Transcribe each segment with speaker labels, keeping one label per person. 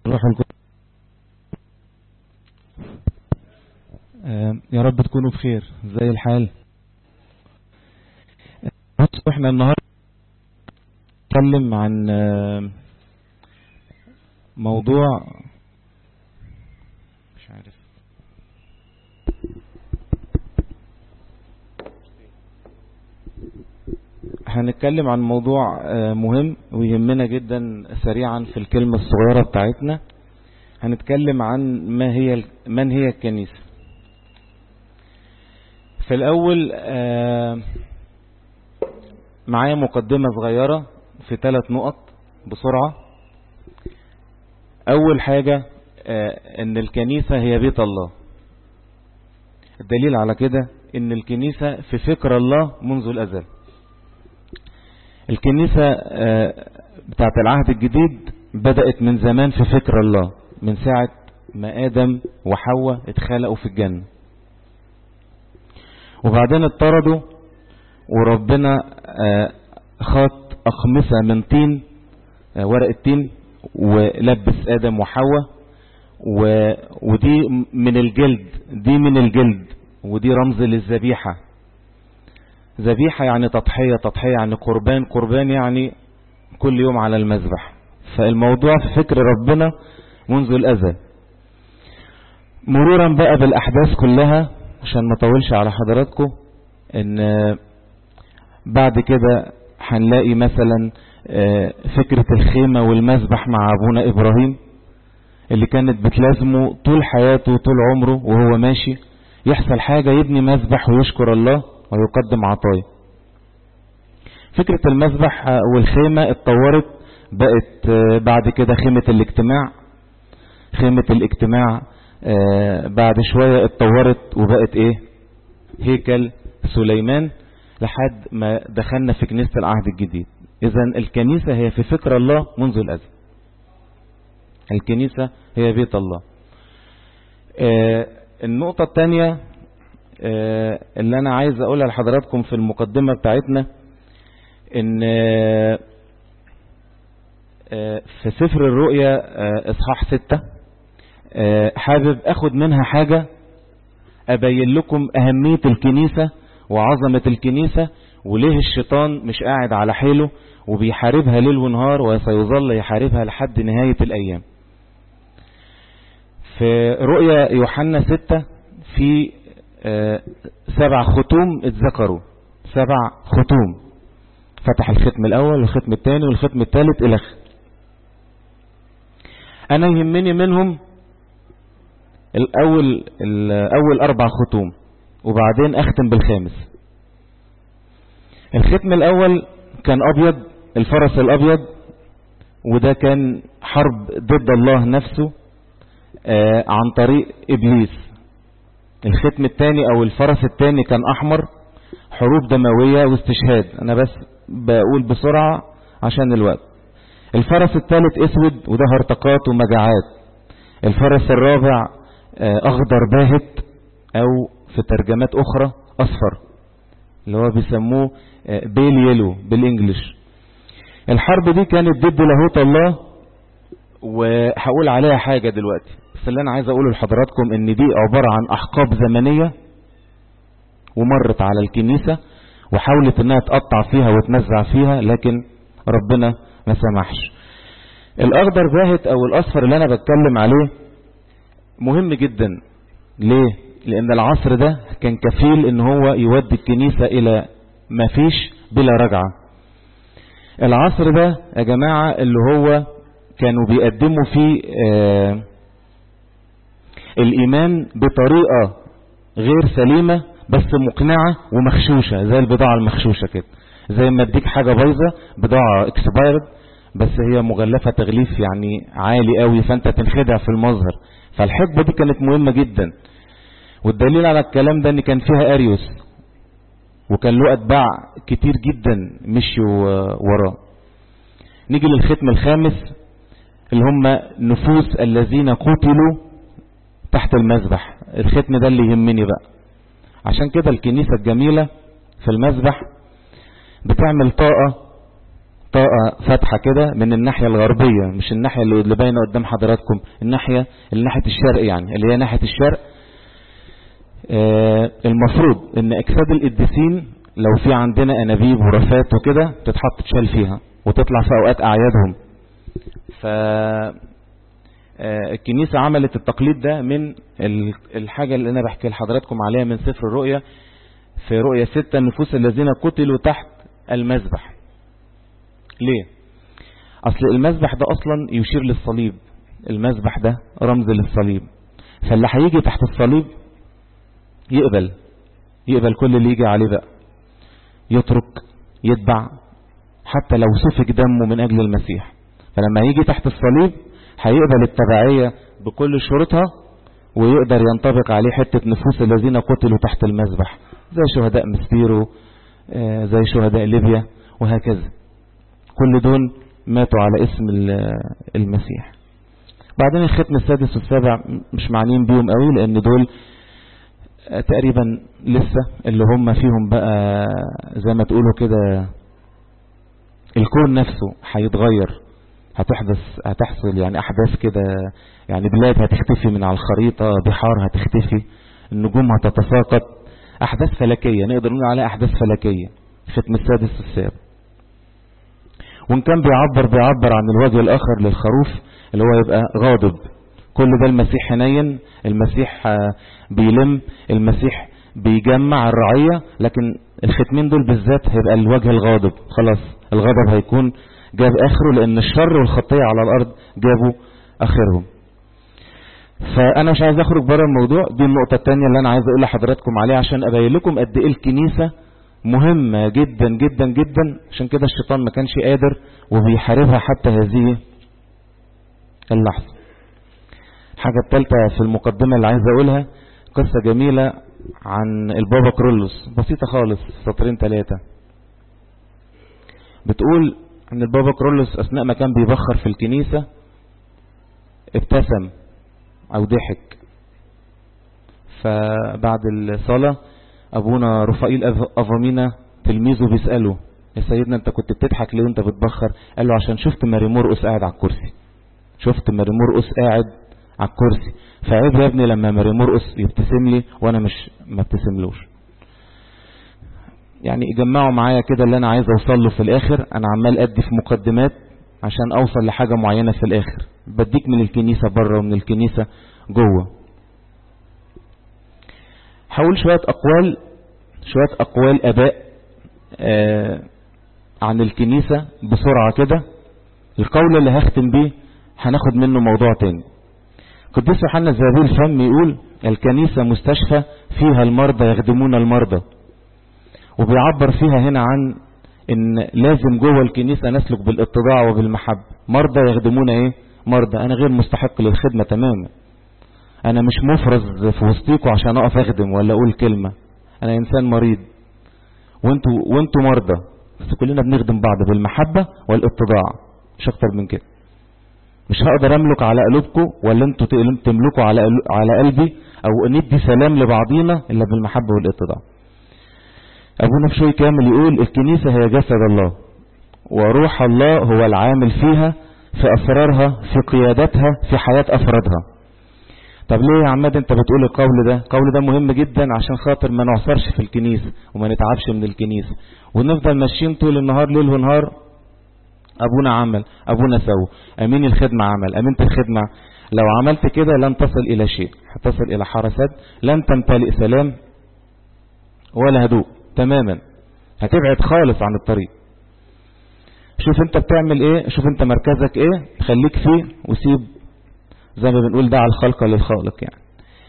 Speaker 1: روح القدس آه، يا رب تكونوا بخير زي الحال بص احنا النهارده نتكلم عن آه، موضوع مش عارف هنتكلم عن موضوع آه، مهم ويهمنا جدا سريعا في الكلمة الصغيرة بتاعتنا هنتكلم عن ما هي من هي الكنيسة في الأول آه، معايا مقدمة صغيرة في ثلاث نقط بسرعة أول حاجة آه، إن الكنيسة هي بيت الله الدليل على كده إن الكنيسة في فكر الله منذ الأزل الكنيسة آه، بتاعت العهد الجديد بدأت من زمان في فكر الله من ساعة ما آدم وحواء اتخلقوا في الجنة وبعدين اضطردوا وربنا آه، خط أقمصة من طين آه، ورق التين ولبس آدم وحواء و... ودي من الجلد دي من الجلد ودي رمز للذبيحة ذبيحة يعني تضحية تضحية يعني قربان قربان يعني كل يوم على المذبح فالموضوع في فكر ربنا منذ الأزل مرورا بقى بالأحداث كلها عشان ما اطولش على حضراتكم ان بعد كده هنلاقي مثلا فكرة الخيمة والمذبح مع أبونا إبراهيم اللي كانت بتلازمه طول حياته طول عمره وهو ماشي يحصل حاجة يبني مذبح ويشكر الله ويقدم عطايا فكرة المذبح والخيمة اتطورت بقت بعد كده خيمة الاجتماع خيمة الاجتماع بعد شوية اتطورت وبقت ايه هيكل سليمان لحد ما دخلنا في كنيسة العهد الجديد اذا الكنيسة هي في فكر الله منذ الازل الكنيسة هي بيت الله النقطة الثانية اللي انا عايز اقولها لحضراتكم في المقدمة بتاعتنا ان في سفر الرؤيا اصحاح ستة حابب اخد منها حاجة ابين لكم اهمية الكنيسة وعظمة الكنيسة وليه الشيطان مش قاعد على حيله وبيحاربها ليل ونهار وسيظل يحاربها لحد نهاية الايام في رؤيا يوحنا ستة في سبع ختوم اتذكروا سبع ختوم فتح الختم الاول والختم الثاني والختم الثالث الى انا يهمني منهم الاول الاول اربع ختوم وبعدين اختم بالخامس الختم الاول كان ابيض الفرس الابيض وده كان حرب ضد الله نفسه آه عن طريق ابليس الختم الثاني او الفرس الثاني كان احمر حروب دموية واستشهاد انا بس بقول بسرعة عشان الوقت الفرس الثالث اسود وده هرطقات ومجاعات الفرس الرابع اخضر باهت او في ترجمات اخرى اصفر اللي هو بيسموه بيل يلو بالانجلش الحرب دي كانت ضد لاهوت الله وهقول عليها حاجة دلوقتي بس اللي انا عايز اقوله لحضراتكم ان دي عبارة عن احقاب زمنية ومرت على الكنيسة وحاولت انها تقطع فيها وتنزع فيها لكن ربنا ما سمحش الاخضر باهت او الاصفر اللي انا بتكلم عليه مهم جدا ليه لان العصر ده كان كفيل ان هو يودي الكنيسة الى ما فيش بلا رجعة العصر ده يا جماعة اللي هو كانوا بيقدموا فيه آه الايمان بطريقة غير سليمة بس مقنعة ومخشوشة زي البضاعة المخشوشة كده زي ما اديك حاجة بايظة بضاعة اكسبايرد بس هي مغلفة تغليف يعني عالي قوي فانت تنخدع في المظهر فالحقبة دي كانت مهمة جدا والدليل على الكلام ده ان كان فيها اريوس وكان له اتباع كتير جدا مشيوا وراه نيجي للختم الخامس اللي هم نفوس الذين قتلوا تحت المذبح الختم ده اللي يهمني بقى عشان كده الكنيسة الجميلة في المذبح بتعمل طاقة طاقة لها فتحة كده من الناحية الغربية مش الناحية اللي باينة قدام حضراتكم الناحية اللي ناحية الشرق يعني اللي هي ناحية الشرق آه المفروض ان اجساد القديسين لو في عندنا انابيب ورفات وكده تتحط تشال فيها وتطلع في اوقات اعيادهم ف الكنيسة عملت التقليد ده من الحاجة اللي انا بحكي لحضراتكم عليها من سفر الرؤيا في رؤيا ستة النفوس الذين قتلوا تحت المذبح ليه اصل المذبح ده اصلا يشير للصليب المذبح ده رمز للصليب فاللي هيجي تحت الصليب يقبل يقبل كل اللي يجي عليه بقى يترك يتبع حتى لو سفك دمه من اجل المسيح فلما يجي تحت الصليب هيقبل التبعية بكل شروطها ويقدر ينطبق عليه حتة نفوس الذين قتلوا تحت المذبح زي شهداء مستيرو زي شهداء ليبيا وهكذا كل دول ماتوا على اسم المسيح بعدين الختم السادس والسابع مش معنيين بيهم قوي لان دول تقريبا لسه اللي هم فيهم بقى زي ما تقولوا كده الكون نفسه هيتغير هتحدث هتحصل يعني احداث كده يعني بلاد هتختفي من على الخريطة بحار هتختفي النجوم هتتساقط احداث فلكية نقدر نقول عليها احداث فلكية ختم السادس والسابع وان كان بيعبر بيعبر عن الوجه الاخر للخروف اللي هو يبقى غاضب كل ده المسيح حنين المسيح بيلم المسيح بيجمع الرعية لكن الختمين دول بالذات هيبقى الوجه الغاضب خلاص الغضب هيكون جاب اخره لان الشر والخطية على الارض جابوا اخرهم فانا مش عايز اخرج بره الموضوع دي النقطة التانية اللي انا عايز اقول لحضراتكم عليها عشان ابين لكم قد ايه الكنيسة مهمة جدا جدا جدا عشان كده الشيطان ما كانش قادر وبيحاربها حتى هذه اللحظة الحاجة الثالثة في المقدمة اللي عايز اقولها قصة جميلة عن البابا كرولوس بسيطة خالص سطرين ثلاثة بتقول ان البابا كرولوس اثناء ما كان بيبخر في الكنيسة ابتسم او ضحك فبعد الصلاة ابونا رفائيل افامينا تلميذه بيسأله يا سيدنا انت كنت بتضحك ليه وانت بتبخر قال له عشان شفت ماري مرقس قاعد على الكرسي شفت ماري مرقس قاعد على الكرسي فعيب يا ابني لما ماري مرقس يبتسم لي وانا مش ما ابتسملوش يعني جمعوا معايا كده اللي انا عايز اوصل له في الاخر انا عمال ادي في مقدمات عشان اوصل لحاجة معينة في الاخر بديك من الكنيسة بره ومن الكنيسة جوه حاول شوية اقوال شوية اقوال اباء آه عن الكنيسة بسرعة كده القول اللي هختم بيه هناخد منه موضوع تاني قديس يوحنا الزبير الفم يقول الكنيسة مستشفى فيها المرضى يخدمون المرضى وبيعبر فيها هنا عن ان لازم جوه الكنيسة نسلك بالاتضاع وبالمحبة مرضى يخدمون ايه مرضى انا غير مستحق للخدمة تماما انا مش مفرز في وسطيكوا عشان اقف اخدم ولا اقول كلمة انا انسان مريض وانتوا وانتوا مرضى بس كلنا بنخدم بعض بالمحبة والاتضاع مش اكتر من كده مش هقدر املك على قلوبكم ولا انتوا تملكوا على على قلبي او ندي سلام لبعضينا الا بالمحبة والاتضاع ابونا بشوي كامل يقول الكنيسة هي جسد الله وروح الله هو العامل فيها في اسرارها في قيادتها في حياة افرادها طب ليه يا عماد انت بتقول القول ده القول ده مهم جدا عشان خاطر ما نعصرش في الكنيسة وما نتعبش من الكنيسة ونفضل ماشيين طول النهار ليل ونهار ابونا عمل ابونا سوى امين الخدمة عمل امينة الخدمة لو عملت كده لن تصل الى شيء هتصل الى حرسات لن تمتلئ سلام ولا هدوء تماما هتبعد خالص عن الطريق شوف انت بتعمل ايه شوف انت مركزك ايه خليك فيه وسيب زي ما بنقول دع الخلق للخالق يعني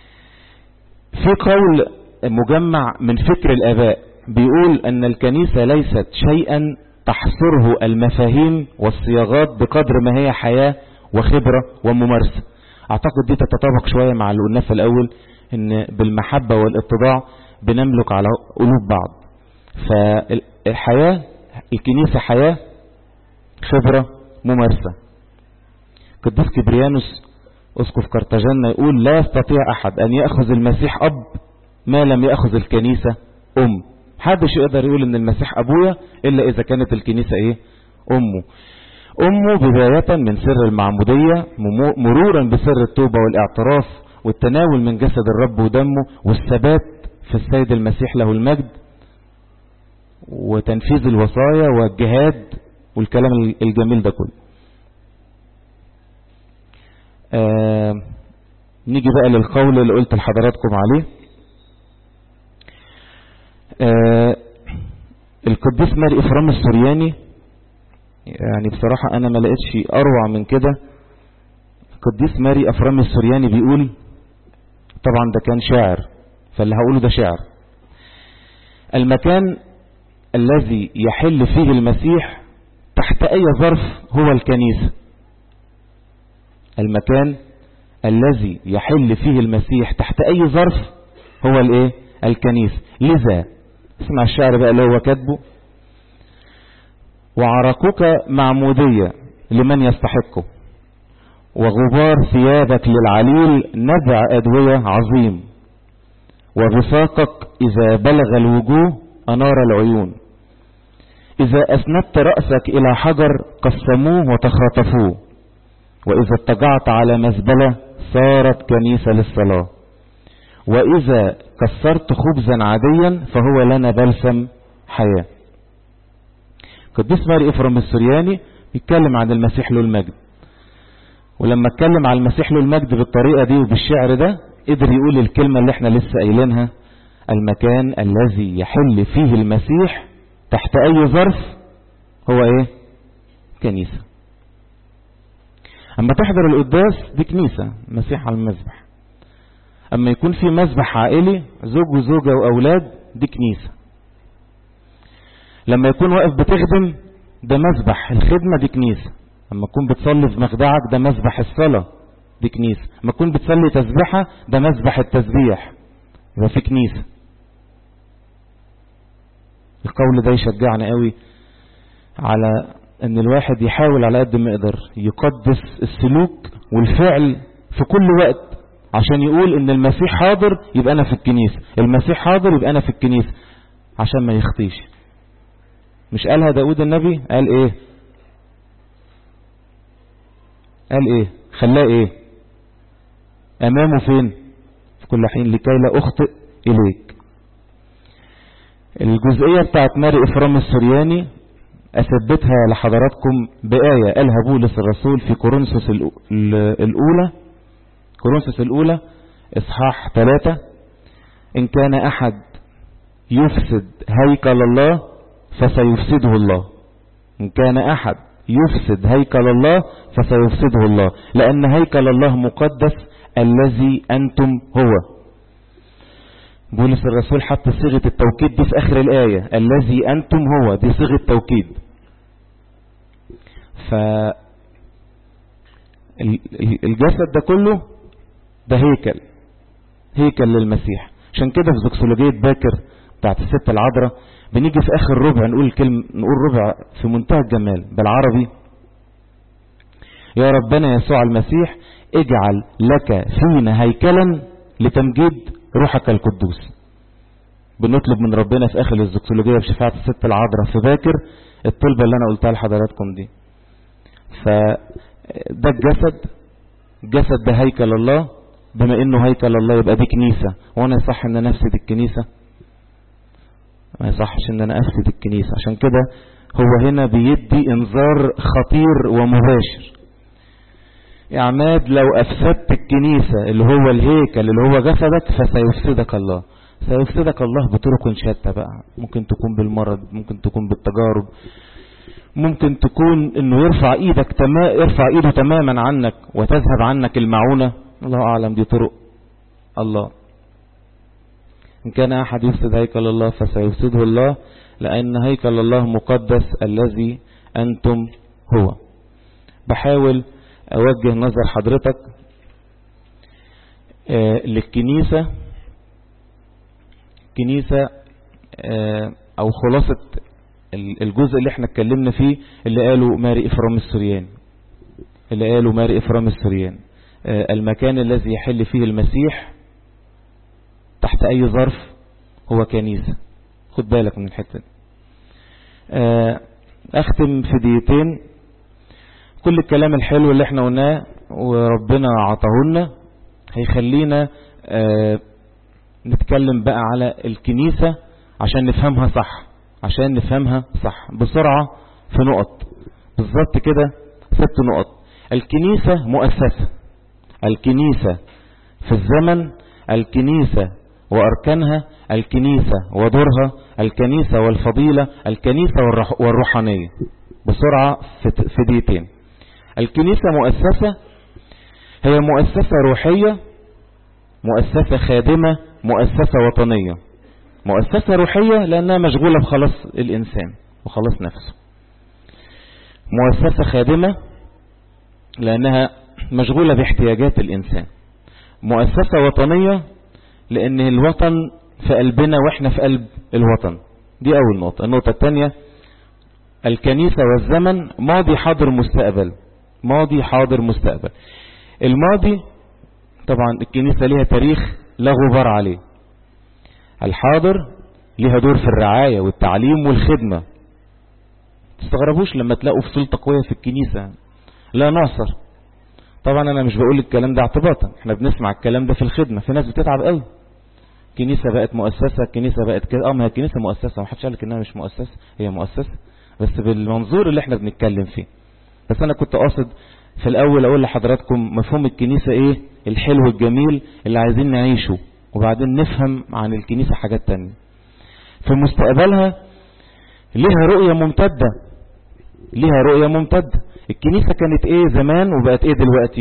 Speaker 1: في قول مجمع من فكر الاباء بيقول ان الكنيسة ليست شيئا تحصره المفاهيم والصياغات بقدر ما هي حياة وخبرة وممارسة اعتقد دي تتطابق شوية مع اللي قلناه في الاول ان بالمحبة والاتضاع بنملك على قلوب بعض فالحياة الكنيسة حياة خبرة ممارسة قديس كبريانوس اسقف كرتاجنة يقول لا يستطيع احد ان يأخذ المسيح اب ما لم يأخذ الكنيسة ام محدش يقدر يقول ان المسيح ابويا الا اذا كانت الكنيسة ايه أمه أمه بداية من سر المعمودية مرورا بسر التوبة والاعتراف والتناول من جسد الرب ودمه والثبات في السيد المسيح له المجد وتنفيذ الوصايا والجهاد والكلام الجميل ده كله آه نيجي بقى للقول اللي قلت لحضراتكم عليه آه القديس ماري إفرام السورياني يعني بصراحة أنا ما لقيتش أروع من كده القديس ماري أفرام السورياني بيقول طبعا ده كان شاعر فاللي هقوله ده شعر المكان الذي يحل فيه المسيح تحت أي ظرف هو الكنيسة المكان الذي يحل فيه المسيح تحت أي ظرف هو الايه الكنيسة لذا اسمع الشعر بقى اللي هو كاتبه وعرقك معمودية لمن يستحقه وغبار ثيابك للعليل نبع أدوية عظيم وبساقك إذا بلغ الوجوه أنار العيون إذا أسندت رأسك إلى حجر قسموه وتخاطفوه وإذا اتجعت على مزبلة صارت كنيسة للصلاة وإذا كسرت خبزا عاديا فهو لنا بلسم حياة قديس ماري إفرام السرياني يتكلم عن المسيح له المجد ولما اتكلم عن المسيح له المجد بالطريقة دي وبالشعر ده قدر يقول الكلمة اللي احنا لسه قايلينها المكان الذي يحل فيه المسيح تحت اي ظرف هو ايه كنيسة اما تحضر القداس دي كنيسة مسيح على المذبح اما يكون في مذبح عائلي زوج وزوجة واولاد دي كنيسة لما يكون واقف بتخدم ده مذبح الخدمة دي كنيسة اما تكون بتصلي في مخدعك ده مذبح الصلاة دي كنيسة اما تكون بتصلي تسبيحة ده مذبح التسبيح يبقى في كنيسة القول ده يشجعنا قوي على ان الواحد يحاول على قد ما يقدر يقدس السلوك والفعل في كل وقت عشان يقول ان المسيح حاضر يبقى انا في الكنيسة المسيح حاضر يبقى انا في الكنيسة عشان ما يخطيش مش قالها داود النبي قال ايه قال ايه خلاه ايه امامه فين في كل حين لكي لا اخطئ اليك الجزئية بتاعت ماري افرام السرياني اثبتها لحضراتكم بآية قالها بولس الرسول في كورنثوس الاولى كورنثوس الاولى اصحاح ثلاثة ان كان احد يفسد هيكل الله فسيفسده الله ان كان احد يفسد هيكل الله فسيفسده الله لأن هيكل الله مقدس الذي أنتم هو بولس الرسول حط صيغة التوكيد دي في آخر الآية الذي أنتم هو دي صيغة توكيد ف الجسد ده كله ده هيكل هيكل للمسيح عشان كده في زوكسولوجية باكر بتاعت الست العذراء بنيجي في اخر ربع نقول كلمة نقول ربع في منتهى الجمال بالعربي يا ربنا يسوع المسيح اجعل لك فينا هيكلا لتمجيد روحك القدوس بنطلب من ربنا في اخر الزكسولوجية بشفاعة الست العذراء في باكر الطلبة اللي انا قلتها لحضراتكم دي فده الجسد الجسد ده هيكل الله بما انه هيكل الله يبقى دي كنيسة وانا يصح ان انا افسد الكنيسة ما يصحش ان انا افسد الكنيسة عشان كده هو هنا بيدي انذار خطير ومباشر يا عماد لو افسدت الكنيسة اللي هو الهيكل اللي هو جسدك فسيفسدك الله سيفسدك الله بطرق شتى بقى ممكن تكون بالمرض ممكن تكون بالتجارب ممكن تكون انه يرفع ايدك تما يرفع ايده تماما عنك وتذهب عنك المعونة الله اعلم دي طرق الله إن كان أحد يفسد هيكل الله فسيفسده الله لأن هيكل الله مقدس الذي أنتم هو بحاول أوجه نظر حضرتك آه للكنيسة كنيسة آه أو خلاصة الجزء اللي احنا اتكلمنا فيه اللي قاله ماري إفرام السريان اللي قاله ماري إفرام السريان آه المكان الذي يحل فيه المسيح تحت اي ظرف هو كنيسة خد بالك من الحتة دي آه اختم في دقيقتين كل الكلام الحلو اللي احنا قلناه وربنا عطاهولنا هيخلينا اه نتكلم بقى على الكنيسة عشان نفهمها صح عشان نفهمها صح بسرعة في نقط بالظبط كده ست نقط الكنيسة مؤسسة الكنيسة في الزمن الكنيسة وأركانها الكنيسة ودورها الكنيسة والفضيلة الكنيسة والروحانية بسرعة في دقيقتين الكنيسة مؤسسة هي مؤسسة روحية مؤسسة خادمة مؤسسة وطنية مؤسسة روحية لأنها مشغولة بخلاص الإنسان وخلاص نفسه مؤسسة خادمة لأنها مشغولة باحتياجات الإنسان مؤسسة وطنية لأن الوطن في قلبنا وإحنا في قلب الوطن دي أول نقطة النقطة الثانية الكنيسة والزمن ماضي حاضر مستقبل ماضي حاضر مستقبل الماضي طبعا الكنيسة ليها تاريخ لا غبار عليه الحاضر ليها دور في الرعاية والتعليم والخدمة تستغربوش لما تلاقوا في سلطة قوية في الكنيسة لا ناصر طبعا انا مش بقول الكلام ده اعتباطا احنا بنسمع الكلام ده في الخدمة في ناس بتتعب قوي الكنيسة بقت مؤسسة الكنيسة بقت كده اه ما هي الكنيسة مؤسسة ما حدش قال لك انها مش مؤسسة هي مؤسسة بس بالمنظور اللي احنا بنتكلم فيه بس انا كنت قاصد في الاول اقول لحضراتكم مفهوم الكنيسة ايه الحلو الجميل اللي عايزين نعيشه وبعدين نفهم عن الكنيسة حاجات تانية في مستقبلها ليها رؤية ممتدة ليها رؤية ممتدة الكنيسة كانت ايه زمان وبقت ايه دلوقتي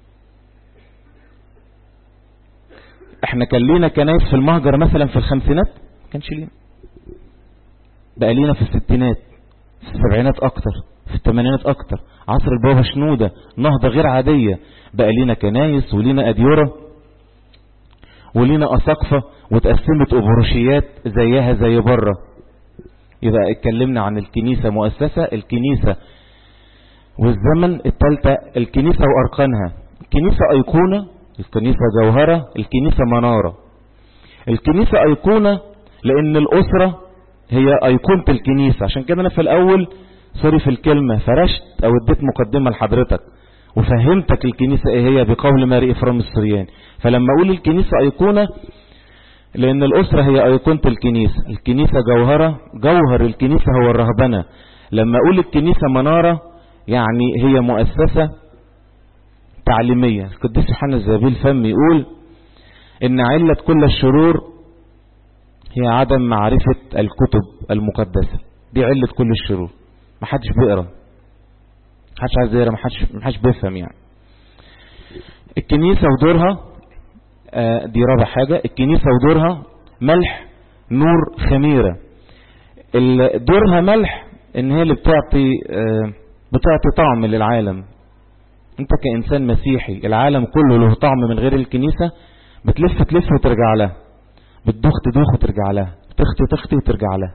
Speaker 1: احنا كان لينا كنايس في المهجر مثلا في الخمسينات ما كانش لينا بقى لينا في الستينات في السبعينات اكتر في الثمانينات اكتر عصر البابا شنودة نهضة غير عادية بقى لينا كنايس ولينا اديرة ولينا اساقفة وتقسمت ابروشيات زيها زي بره يبقى اتكلمنا عن الكنيسة مؤسسة الكنيسة والزمن الثالثة الكنيسة واركانها الكنيسة ايقونة الكنيسة جوهرة الكنيسة منارة الكنيسة ايقونة لان الاسرة هي ايقونة الكنيسة عشان كده انا في الاول سوري في الكلمة فرشت او اديت مقدمة لحضرتك وفهمتك الكنيسة ايه هي بقول ماري افرام السرياني فلما اقول الكنيسة ايقونة لان الاسرة هي ايقونة الكنيسة الكنيسة جوهرة جوهر الكنيسة هو الرهبنة لما اقول الكنيسة منارة يعني هي مؤسسة تعليمية القديس يوحنا الزابيل فم يقول ان علة كل الشرور هي عدم معرفة الكتب المقدسة دي علة كل الشرور محدش بيقرا محدش عايز يقرا محدش محدش بيفهم يعني الكنيسة ودورها آه دي رابع حاجة الكنيسة ودورها ملح نور خميرة دورها ملح ان هي اللي بتعطي آه بتعطي طعم للعالم انت كإنسان مسيحي العالم كله له طعم من غير الكنيسة بتلف تلف وترجع لها بتدوخ تدوخ وترجع لها تخطي تخطي وترجع لها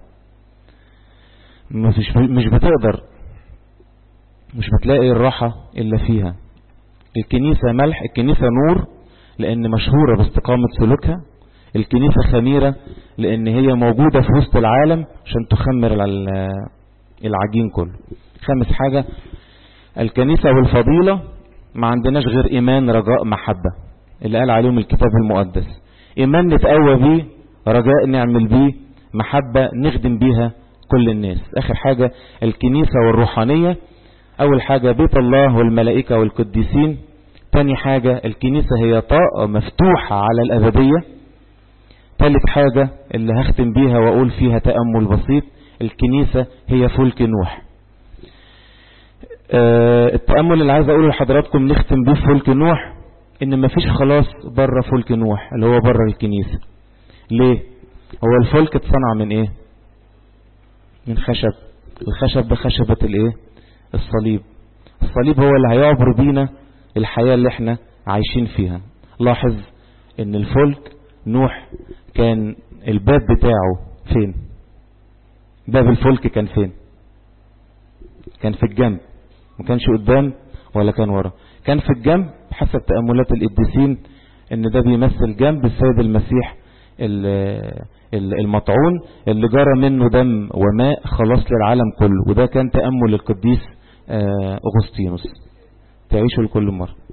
Speaker 1: مش مش بتقدر مش بتلاقي الراحة إلا فيها الكنيسة ملح الكنيسة نور لأن مشهورة باستقامة سلوكها الكنيسة خميرة لأن هي موجودة في وسط العالم عشان تخمر العجين كله خامس حاجة الكنيسة والفضيلة ما عندناش غير إيمان رجاء محبة اللي قال عليهم الكتاب المقدس إيمان نتقوى بيه رجاء نعمل بيه محبة نخدم بيها كل الناس آخر حاجة الكنيسة والروحانية أول حاجة بيت الله والملائكة والقديسين تاني حاجة الكنيسة هي طاقة مفتوحة على الأبدية تالت حاجة اللي هختم بيها وأقول فيها تأمل بسيط الكنيسة هي فلك نوح أه التأمل اللي عايز أقوله لحضراتكم نختم بيه فلك نوح إن مفيش خلاص بره فلك نوح اللي هو بره الكنيسة ليه هو الفلك اتصنع من ايه من خشب الخشب بخشبة الايه الصليب الصليب هو اللي هيعبر بينا الحياة اللي احنا عايشين فيها لاحظ ان الفلك نوح كان الباب بتاعه فين باب الفلك كان فين كان في الجنب ما كانش قدام ولا كان ورا كان في الجنب حسب تأملات القديسين ان ده بيمثل جنب السيد المسيح المطعون اللي جرى منه دم وماء خلاص للعالم كله وده كان تأمل القديس أغسطينوس تعيشوا لكل مرة